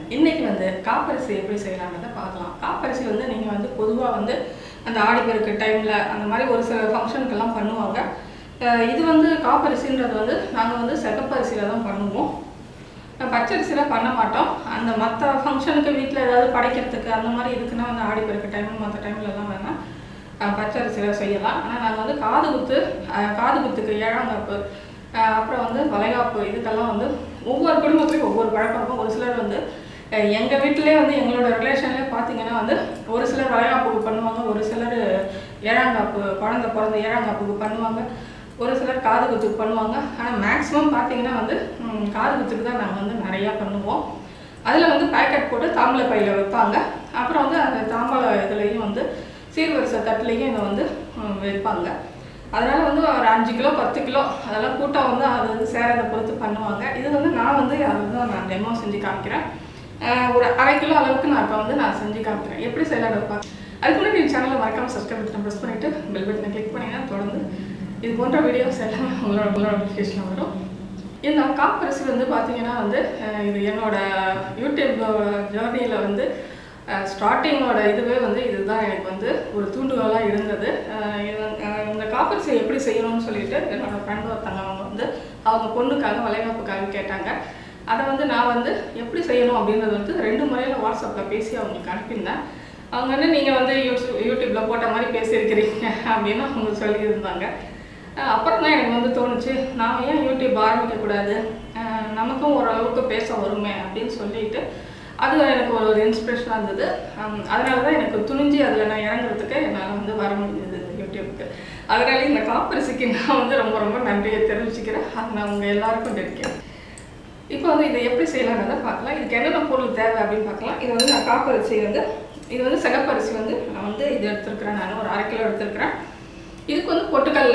இன்னைக்கு வந்து காப்பரிசி எப்படி செய்யலாம்ன்றதை பார்க்கலாம் காப்பரிசி வந்து நீங்கள் வந்து பொதுவாக வந்து அந்த ஆடிப்பெருக்கு டைமில் அந்த மாதிரி ஒரு சில ஃபங்க்ஷனுக்கெல்லாம் பண்ணுவாங்க அஹ் இது வந்து காப்பரிசின்றது வந்து நாங்கள் வந்து சிகப்பரிசியில் தான் பண்ணுவோம் அஹ் பச்சரிசியில் பண்ண மாட்டோம் அந்த மற்ற ஃபங்க்ஷனுக்கு வீட்டில் ஏதாவது படைக்கிறதுக்கு அந்த மாதிரி இருக்குன்னா வந்து ஆடிப்பெருக்கு டைம் மற்ற டைம்லலாம் வேணால் அஹ் பச்சரிசியில் செய்யலாம் ஆனால் நாங்கள் வந்து காது குத்து அஹ் காது குத்துக்கு ஏழாங்காப்பு அஹ் அப்புறம் வந்து வளைகாப்பு இதுக்கெல்லாம் வந்து ஒவ்வொரு குடும்பத்துலையும் ஒவ்வொரு பழக்கம் இருக்கும் ஒரு சிலர் வந்து அஹ் எங்க வீட்டிலே வந்து எங்களோட ரிலேஷன்லேயே பார்த்தீங்கன்னா வந்து ஒரு சிலர் வளைகாப்புக்கு பண்ணுவாங்க ஒரு சிலர் ஏழாங்காப்பு குழந்தை பிறந்த ஏழாங்காப்புக்கு பண்ணுவாங்க ஒரு சிலர் காது குத்துக்கு பண்ணுவாங்க ஆனால் மேக்ஸிமம் பார்த்தீங்கன்னா வந்து ம், காது குத்துக்கு தான் நாங்கள் வந்து நிறையா பண்ணுவோம் அதில் வந்து பேக்கெட் போட்டு தாம்பளை பையில் வைப்பாங்க அப்புறம் வந்து அந்த தாம்பளை இதுலேயும் வந்து சீர்வரிசை தட்டுலேயும் இதை வந்து ம், வைப்பாங்க அதனால் வந்து ஒரு அஞ்சு கிலோ பத்து கிலோ அதெல்லாம் கூட்டம் வந்து அது வந்து சேரதை பொறுத்து பண்ணுவாங்க இது வந்து நான் வந்து அதை தான் நான் டெமோ செஞ்சு காமிக்கிறேன் அஹ் ஒரு அரை கிலோ அளவுக்கு நான் இப்போ வந்து நான் செஞ்சு காமிக்கிறேன் எப்படி செய்யலாம் பார்க்க அதுக்கு முன்னாடி என் சேனலை மறக்காம சப்ஸ்கிரைப் பட்டன் ப்ரெஸ் பண்ணிவிட்டு பெல் பட்டனை கிளிக் பண்ணிங்கன்னா தொடர்ந்து இது போன்ற வீடியோஸ் எல்லாமே உங்களோட உங்களோட நோட்டிஃபிகேஷன் வரும் இந்த காப்பரிசி வந்து பார்த்தீங்கன்னா வந்து அஹ் இது என்னோட யூடியூப் ஜேர்னியில் வந்து ஸ்டார்டிங்கோட இதுவே வந்து இதுதான் எனக்கு வந்து ஒரு தூண்டுகோலாக இருந்தது அஹ் இது வந்து- அஹ் இந்த காப்பரிசி எப்படி செய்யணும்னு சொல்லிட்டு என்னோட ஃப்ரெண்ட் ஒருத்தங்க அவங்க வந்து அவங்க பொண்ணுக்காக வளைகாப்புக்காக கேட்டாங்க அதை வந்து நான் வந்து எப்படி செய்யணும் அப்படின்றது வந்து ரெண்டு முறையில் வாட்ஸ்அப்பில் பேசி அவங்களுக்கு அனுப்பியிருந்தேன் அவங்க வந்து நீங்கள் வந்து யூடியூப் யூடியூப்பில் போட்ட மாதிரி பேசியிருக்கிறீங்க அப்படின்னு அவங்க சொல்லியிருந்தாங்க அஹ் அப்புறம் தான் எனக்கு வந்து தோணுச்சு நாம் ஏன் யூடியூப் ஆரம்பிக்கக்கூடாது அஹ் நமக்கும் ஓரளவுக்கு பேச வருமே அப்படின்னு சொல்லிட்டு அது எனக்கு ஒரு இன்ஸ்பிரேஷனாக இருந்தது ஹம், அதனால தான் எனக்கு துணிஞ்சு அதில் நான் இறங்குறதுக்கு என்னால் வந்து வர முடிஞ்சது இந்த யூடியூப்க்கு அதனால இந்த காப்பரிசிக்கு நான் வந்து ரொம்ப ரொம்ப நன்றியை தெரிவிச்சுக்கிறேன் அது நான் உங்கள் எல்லாருக்கும் தெரிவிக்கிறேன் இப்போ வந்து இதை எப்படி செய்யலாங்கிறத பார்க்கலாம் இதுக்கு என்னென்ன பொருள் தேவை அப்படின்னு பார்க்கலாம் இது வந்து நான் காப்பரிசி வந்து இது வந்து சிகப்பரிசி வந்து நான் வந்து இது எடுத்துருக்கிறேன் நான் ஒரு அரை கிலோ எடுத்துருக்கிறேன் இதுக்கு வந்து பொட்டுக்கல்ல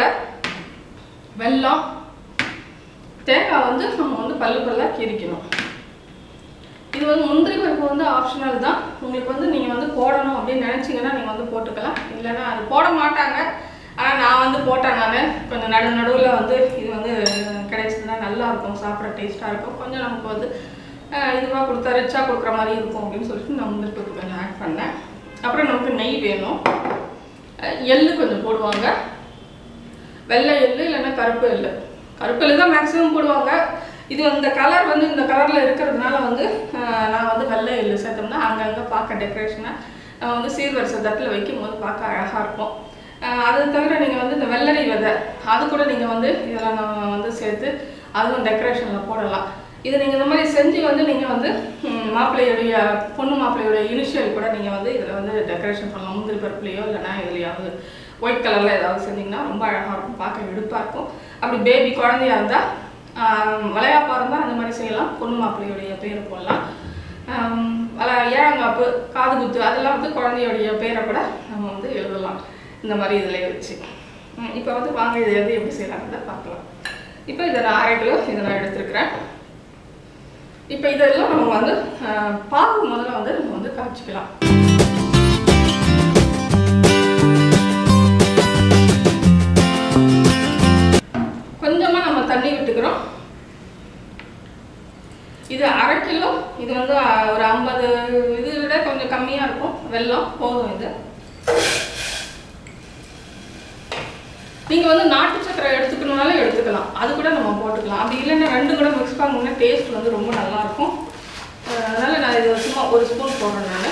வெல்லம் தேங்காய் வந்து நம்ம வந்து பல்லு பல்லாக கீரிக்கணும் இது வந்து முந்திரி பருப்பு வந்து ஆப்ஷனல் தான் உங்களுக்கு வந்து நீங்கள் வந்து போடணும் அப்படின்னு நினச்சிங்கன்னா நீங்கள் வந்து போட்டுக்கலாம் இல்லைன்னா அது போட மாட்டாங்க ஆனால் நான் வந்து போட்டேன் நான் கொஞ்சம் நடு நடுவில் வந்து இது வந்து கிடைச்சதுன்னா நல்லா இருக்கும் சாப்பிட டேஸ்ட்டாக இருக்கும் கொஞ்சம் நமக்கு வந்து இதுவாக கொடுத்தா ரிச்சாக கொடுக்குற மாதிரி இருக்கும் அப்படின்னு சொல்லிட்டு நான் முந்திரி பருப்பு கொஞ்சம் ஆட் பண்ணேன் அப்புறம் நமக்கு நெய் வேணும் அஹ் எள்ளு கொஞ்சம் போடுவாங்க வெள்ளை எள்ளு இல்லைன்னா கருப்பு எள்ளு கருப்பு எள்ளு தான் மேக்ஸிமம் போடுவாங்க இது இந்த கலர் வந்து இந்த கலரில் இருக்கிறதுனால வந்து ஆஹ், நான் வந்து வெள்ளை எள்ளு சேர்த்தோம்னா அங்கங்கே பார்க்க டெக்கரேஷனாக வந்து சீர்வரிசை தட்டில் வைக்கும் போது பார்க்க அழகாக இருக்கும் ஆஹ், அது தவிர நீங்கள் வந்து இந்த வெள்ளரி விதை அது கூட நீங்கள் வந்து இதெல்லாம் நம்ம வந்து சேர்த்து அதுவும் டெக்கரேஷனில் போடலாம் இது நீங்கள் இந்த மாதிரி செஞ்சு வந்து நீங்கள் வந்து ம், மாப்பிள்ளையுடைய பொண்ணு மாப்பிள்ளையுடைய இனிஷியல் கூட நீங்கள் வந்து இதில் வந்து டெக்கரேஷன் பண்ணலாம் முந்திரி பருப்புலையோ இல்லைன்னா எதுலையாவது ஒயிட் கலரில் ஏதாவது செஞ்சிங்கன்னா ரொம்ப அழகாக இருக்கும் பார்க்க எடுப்பாக இருக்கும் அப்படி பேபி குழந்தையா இருந்தால் வளையாப்பாக இருந்தால் அந்த மாதிரி செய்யலாம் பொண்ணு மாப்பிள்ளையுடைய பேர் போடலாம் ஆம், வள ஏழங்காப்பு காது குத்து அதெல்லாம் வந்து குழந்தையுடைய பேரை கூட நம்ம வந்து எழுதலாம் இந்த மாதிரி இதில் வச்சு இப்போ வந்து வாங்க இது எது எப்படி செய்யலாங்கிறத பார்க்கலாம் இப்போ இதை நான் அரை கிலோ இதை நான் எடுத்துருக்கிறேன் இப்போ இதெல்லாம் நம்ம வந்து ஆஹ், பாகு முதல்ல வந்து நம்ம வந்து காய்ச்சிக்கலாம் கொஞ்சமாக நம்ம தண்ணி விட்டுக்கிறோம் இது அரை கிலோ இது வந்து அஹ், ஒரு ஐம்பது இது விட கொஞ்சம் கம்மியாக இருக்கும் வெல்லம் போதும் இது நீங்கள் வந்து நாட்டு சக்கரை எடுத்துக்கணுனாலும் எடுத்துக்கலாம் அது கூட நம்ம போட்டுக்கலாம் அப்படி இல்லைன்னா ரெண்டு கூட மிக்ஸ் பண்ணோம்னா டேஸ்ட் வந்து ரொம்ப நல்லா இருக்கும் அஹ், அதனால நான் இது சும்மா ஒரு ஸ்பூன் போடுறேன் நான்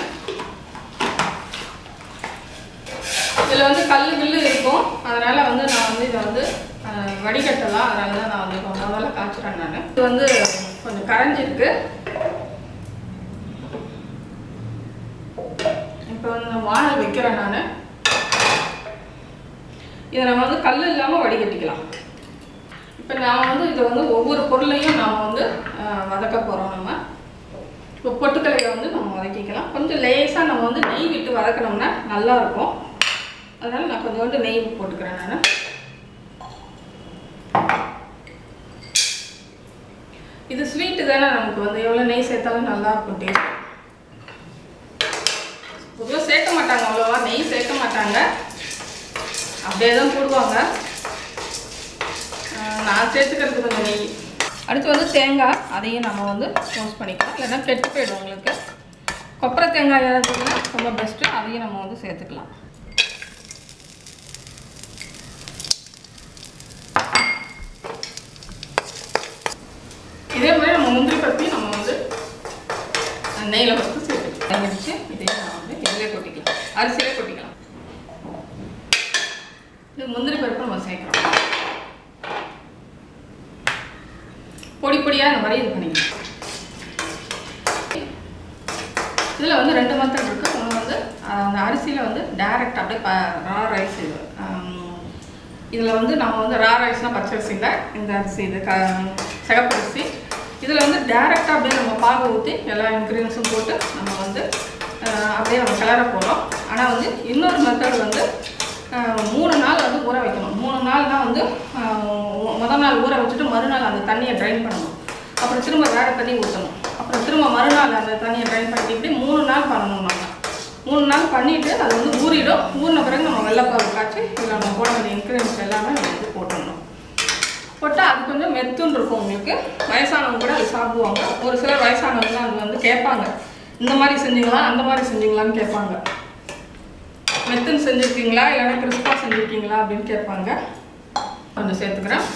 இதில் வந்து கல் கில்லு இருக்கும் அதனால வந்து நான் வந்து இதை வந்து அஹ், வடிகட்டலாம் அதனால தான் நான் வந்து இப்போ முதல்ல காய்ச்சுறேன் நான் இது வந்து கொஞ்சம் கரைஞ்சிருக்கு இப்போ வந்து நான் வானல் வைக்கிறேன் நான் இதை நம்ம வந்து கல் இல்லாமல் வடிகட்டிக்கலாம் இப்போ நான் வந்து இதை வந்து ஒவ்வொரு பொருளையும் நாம் வந்து அஹ், வதக்க போகிறோம் நம்ம இப்போ பொட்டுக்கலையை வந்து நம்ம வதக்கிக்கலாம் கொஞ்சம் லேசாக நம்ம வந்து நெய் விட்டு வதக்கினோம்னா நல்லா இருக்கும் அதனால் நான் கொஞ்சோண்டு நெய் போட்டுக்கிறேன் நான் இது ஸ்வீட்டு தானே நமக்கு வந்து எவ்வளோ நெய் சேர்த்தாலும் நல்லா இருக்கும் டேஸ்ட் பொதுவாக சேர்க்க மாட்டாங்க அவ்வளோவா நெய் சேர்க்க மாட்டாங்க அப்படியே தான் போடுவாங்க ஆஹ் நான் சேர்த்துக்கிறது கொஞ்சம் நெய் அடுத்து வந்து தேங்காய் அதையும் நம்ம வந்து யூஸ் பண்ணிக்கலாம் இல்லைன்னா கெட்டு போயிடும் உங்களுக்கு கொப்பரை தேங்காய் இறக்குதுன்னா ரொம்ப பெஸ்ட்டு அதையும் நம்ம வந்து சேர்த்துக்கலாம் இதே மாதிரி நம்ம முந்திரி பருப்பையும் நம்ம வந்து நெய்யில் ஃபஸ்ட்டு சேர்த்துக்கலாம் அடிச்சு இதையும் நம்ம வந்து இதிலே கொட்டிக்கலாம் அரிசியிலே கொட்டிக்கலாம் இது முந்திரி பருப்பு நம்ம சேர்க்குறோம் பொடி பொடியாக இந்த மாதிரி இது பண்ணிக்கலாம் இதில் வந்து ரெண்டு மெத்தட் இருக்குது ஒன்று வந்து அஹ், அந்த அரிசியில் வந்து டைரக்ட் அப்படியே ப ரா ரைஸ் இது இதில் வந்து நம்ம வந்து ரா ரைஸ்னால் பச்சரிசி இல்லை இந்த அரிசி இது க சிகப்பு அரிசி இதில் வந்து டேரெக்டாக அப்படியே நம்ம பாகு ஊற்றி எல்லா இன்க்ரீடியன்ஸும் போட்டு நம்ம வந்து அஹ், அப்படியே நம்ம கிளற போகிறோம் ஆனால் வந்து இன்னொரு மெத்தட் வந்து அஹ், மூணு நாள் வந்து ஊற வைக்கணும் மூணு நாள்னா வந்து அஹ், முதல் நாள் ஊற வச்சுட்டு மறுநாள் அந்த தண்ணியை ட்ரைன் பண்ணணும் அப்புறம் திரும்ப வேறு தண்ணி ஊற்றணும் அப்புறம் திரும்ப மறுநாள் அந்த தண்ணியை ட்ரைன் பண்ணிட்டு இப்படி மூணு நாள் பண்ணணும் நம்ம மூணு நாள் பண்ணிவிட்டு அது வந்து ஊறிடும் ஊறின பிறகு நம்ம வெள்ளைப்பாவு காய்ச்சி இதில் நம்ம போட வேண்டிய இன்க்ரீடியன்ஸ் எல்லாமே நம்ம வந்து போட்டுடணும் போட்டால் அது கொஞ்சம் மெத்துன்னு இருக்கும் உங்களுக்கு வயசானவங்க கூட அது சாப்பிடுவாங்க ஒரு சிலர் வயசானவங்க அது வந்து கேட்பாங்க இந்த மாதிரி செஞ்சீங்களா அந்த மாதிரி செஞ்சீங்களான்னு கேட்பாங்க மெத்துன்னு செஞ்சுருக்கீங்களா இல்லைன்னா கிறிஸ்பாக செஞ்சுருக்கீங்களா அப்படின்னு கேட்பாங்க கொஞ்சம் சேர்த்துக்கிறேன்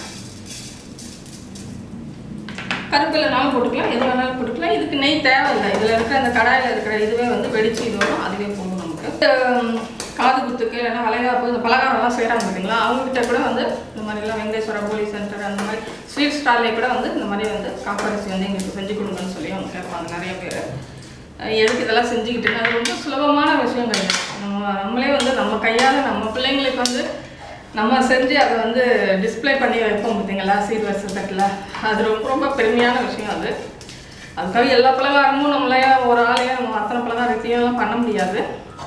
கருப்பில்லைனாலும் போட்டுக்கலாம் எது வேணாலும் போட்டுக்கலாம் இதுக்கு நெய் தேவையில்லை இதில் இருக்கிற அந்த கடாயில் இருக்கிற இதுவே வந்து வெடிச்சு இது வரும் அதுவே போதும் நமக்கு ஹம், காது குத்துக்கு இல்லைன்னா வளைகாப்பு இந்த பலகாரம்லாம் செய்கிறாங்க பார்த்தீங்களா அவங்ககிட்ட கூட வந்து இந்த மாதிரிலாம் வெங்கடேஸ்வரா போலி சென்டர் அந்த மாதிரி ஸ்வீட் ஸ்டால்லே கூட வந்து இந்த மாதிரி வந்து காப்பரிசி வந்து எங்களுக்கு செஞ்சு கொடுங்கன்னு சொல்லி அவங்க கேட்பாங்க நிறைய பேர் அஹ் எதுக்கு இதெல்லாம் செஞ்சுக்கிட்டு அது ரொம்ப சுலபமான விஷயம் கிடையாது நம்ம நம்மளே வந்து நம்ம கையால் நம்ம பிள்ளைங்களுக்கு வந்து நம்ம செஞ்சு அதை வந்து டிஸ்ப்ளே பண்ணி வைப்போம் பார்த்தீங்களா சீர் வருஷ தட்டில் அது ரொம்ப ரொம்ப பெருமையான விஷயம் அது அதுக்காக எல்லா பலகாரமும் நம்மளே ஒரு ஆளையே நம்ம அத்தனை பலகாரத்தையும் எல்லாம் பண்ண முடியாது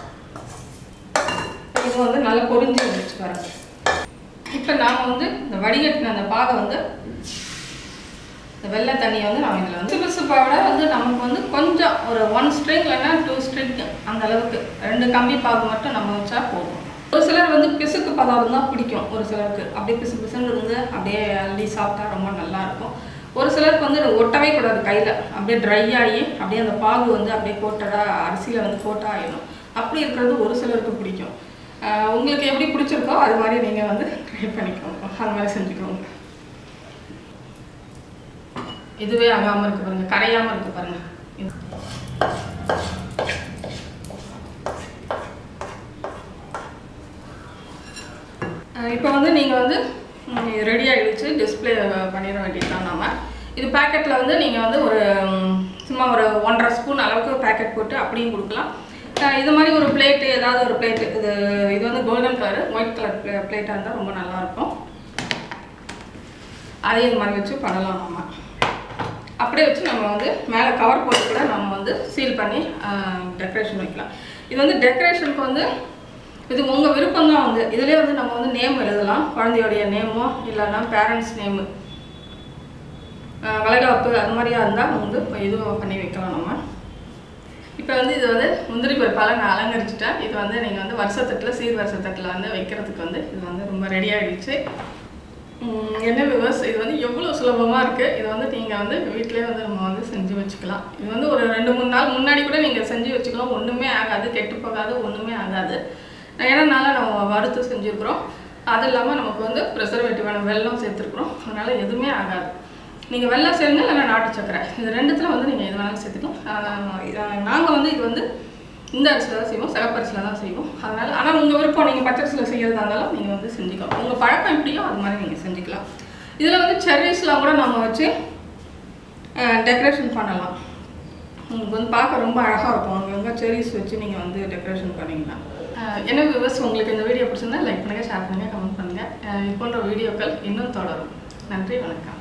இது வந்து நல்லா பொரிஞ்சு வந்துச்சு பாருங்க இப்போ நாம் வந்து இந்த வடிகட்டின அந்த பாகை வந்து இந்த வெள்ளை தண்ணியை வந்து நம்ம இதில் வந்து பிசுப்பாவோட வந்து நமக்கு வந்து கொஞ்சம் ஒரு ஒன் ஸ்ட்ரிங் இல்லைன்னா டூ ஸ்ட்ரிங் அந்த அளவுக்கு ரெண்டு கம்பி பாகு மட்டும் நம்ம வச்சா போதும் ஒரு சிலர் வந்து பிசுக்கு பதார்த்தம் தான் பிடிக்கும் ஒரு சிலருக்கு அப்படியே பிசு பிசுன்னு இருந்து அப்படியே அள்ளி சாப்பிட்டா ரொம்ப நல்லா இருக்கும் ஒரு சிலருக்கு வந்து அது ஒட்டவே கூடாது கையில் அப்படியே ட்ரை ஆகி அப்படியே அந்த பாகு வந்து அப்படியே கோட்டடாக அரிசியில் வந்து கோட்டா ஆயிடும் அப்படி இருக்கிறது ஒரு சிலருக்கு பிடிக்கும் ஆஹ் உங்களுக்கு எப்படி பிடிச்சிருக்கோ அது மாதிரி நீங்கள் வந்து ட்ரை பண்ணிக்கோங்க அது மாதிரி செஞ்சுக்கோங்க இதுவே ஆகாமல் இருக்கு பாருங்க கரையாமல் இருக்கு பாருங்க இது. அஹ் இப்போ வந்து நீங்கள் வந்து ரெடி ஆகிடுச்சு டிஸ்பிளே பண்ணிட வேண்டியதுதான் நாம இது பேக்கெட்டில் வந்து நீங்கள் வந்து ஒரு ம், சும்மா ஒரு ஒன்றரை ஸ்பூன் அளவுக்கு பேக்கெட் போட்டு அப்படியும் கொடுக்கலாம் அஹ் இது மாதிரி ஒரு பிளேட்டு ஏதாவது ஒரு பிளேட்டு இது இது வந்து கோல்டன் கலர் ஒயிட் கலர் பிளே பிளேட்டாக இருந்தால் ரொம்ப நல்லாயிருக்கும் அதையும் இது மாதிரி வச்சு பண்ணலாம் நம்ம அப்படியே வச்சு நம்ம வந்து மேலே கவர் போட்டு கூட நம்ம வந்து சீல் பண்ணி டெக்கரேஷன் வைக்கலாம் இது வந்து டெக்கரேஷனுக்கு வந்து இது உங்கள் விருப்பம் தான் வந்து இதுலேயே வந்து நம்ம வந்து நேம் எழுதலாம் குழந்தையோடைய நேமோ இல்லைன்னா பேரண்ட்ஸ் நேமு வளைகாப்பு அது மாதிரியா இருந்தால் வந்து இப்போ இதுவும் பண்ணி வைக்கலாம் நம்ம இப்போ வந்து இது வந்து முந்திரி பருப்பால் நான் அலங்கரிச்சிட்டேன் இது வந்து நீங்கள் வந்து வருஷத்தட்டில் சீர் வருஷத்தட்டில் வந்து வைக்கிறதுக்கு வந்து இது வந்து ரொம்ப ரெடி ஆகிடுச்சு உம், என்ன விவஸ் இது வந்து எவ்வளோ சுலபமாக இருக்குது இது வந்து நீங்கள் வந்து வீட்டிலே வந்து நம்ம வந்து செஞ்சு வச்சுக்கலாம் இது வந்து ஒரு ரெண்டு மூணு நாள் முன்னாடி கூட நீங்கள் செஞ்சு வச்சுக்கலாம் ஒன்றுமே ஆகாது கெட்டு போகாது ஒன்றுமே ஆகாது ஏன்னா நல்லா நம்ம வறுத்து செஞ்சுருக்குறோம் அது இல்லாமல் நமக்கு வந்து ப்ரிசர்வேட்டிவான வெல்லம் சேர்த்துருக்குறோம் அதனால் எதுவுமே ஆகாது நீங்கள் வெல்லம் சேருங்க இல்லைன்னா நாட்டு சக்கரை இது ரெண்டுத்தில் வந்து நீங்கள் எது வேணாலும் சேர்த்துக்கலாம் நாங்கள் வந்து இது வந்து இந்த அரிசியில் தான் செய்வோம் சிகப்பரிசியில் தான் செய்வோம் அதனால் ஆனால் உங்கள் விருப்பம் நீங்கள் பச்சரிசியில் செய்கிறதா இருந்தாலும் நீங்கள் வந்து செஞ்சுக்கலாம் உங்கள் பழக்கம் எப்படியோ அது மாதிரி நீங்கள் செஞ்சுக்கலாம் இதில் வந்து செர்ரிஸ்லாம் கூட நம்ம வச்சு டெக்கரேஷன் பண்ணலாம் உங்களுக்கு வந்து பார்க்க ரொம்ப அழகாக இருக்கும் அங்கங்கே செரிஸ் வச்சு நீங்கள் வந்து டெக்கரேஷன் பண்ணிங்கன்னா அஹ் என்ன விவஸ் உங்களுக்கு இந்த வீடியோ பிடிச்சிருந்தா லைக் பண்ணுங்கள் ஷேர் பண்ணுங்கள் கமெண்ட் பண்ணுங்கள் இது போன்ற வீடியோக்கள் இன்னும் தொடரும் நன்றி வணக்கம்